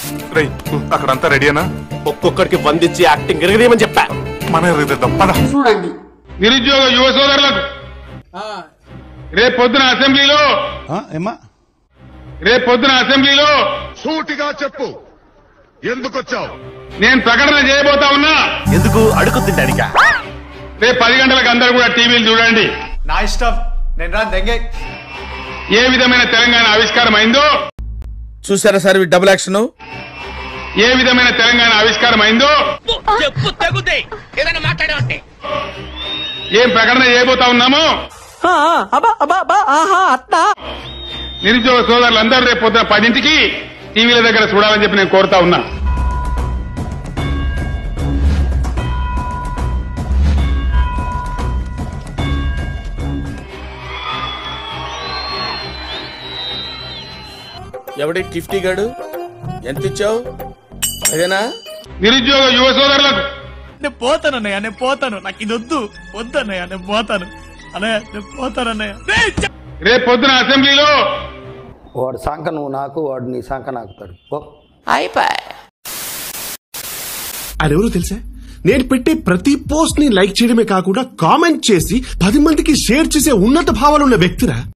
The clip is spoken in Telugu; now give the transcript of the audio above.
రేయ్ అక్కడంతా రెడీనా ఒక్కొక్కడికి వందించి యాక్టింగ్ ఎరగదేమని చెప్పా మన ఎరుగుదిద్దాం పద చూడండి నిరుద్యోగ యువ సోదరులకు రేపు పొద్దున అసెంబ్లీలో ఏమా రేపు పొద్దున అసెంబ్లీలో సూటిగా చెప్పు ఎందుకొచ్చావు నేను ప్రకటన చేయబోతా ఉన్నా ఎందుకు అడుగు తింటానికా రేపు పది గంటలకు అందరూ కూడా టీవీలు చూడండి నా ఇష్టం నేను రా దెంగే ఏ విధమైన తెలంగాణ ఆవిష్కారం అయిందో చూసారా సార్ ఈ డబుల్ యాక్షన్ ఏ విధమైన తెలంగాణ ఆవిష్కారం అయిందో ఏం ప్రకటన చేయబోతా ఉన్నామో నిరుద్యోగ సోదరులందరూ రేపు పొద్దున పదింటికి టీవీల దగ్గర చూడాలని చెప్పి నేను కోరుతా ఉన్నా ఎవడి టిఫ్టీ గాడు ఎంత ఇచ్చావు అదేనా నిరుద్యోగ యువ సోదరులకు నేను పోతాను అన్నయ్య నేను పోతాను నాకు ఇది వద్దు వద్దు అన్నయ్య నేను పోతాను అన్నయ్య నేను పోతాను అన్నయ్య రేయ్, చ- రేపు పొద్దున అసెంబ్లీలో వాడు సంక నువ్వు నాకు వాడు నీ సంక నాకుతాడు ఓ అదెవరో తెలుసా నేను పెట్టే ప్రతి పోస్ట్ ని లైక్ చేయడమే కాకుండా కామెంట్ చేసి పది మందికి షేర్ చేసే ఉన్నత భావాలున్న వ్యక్తిరా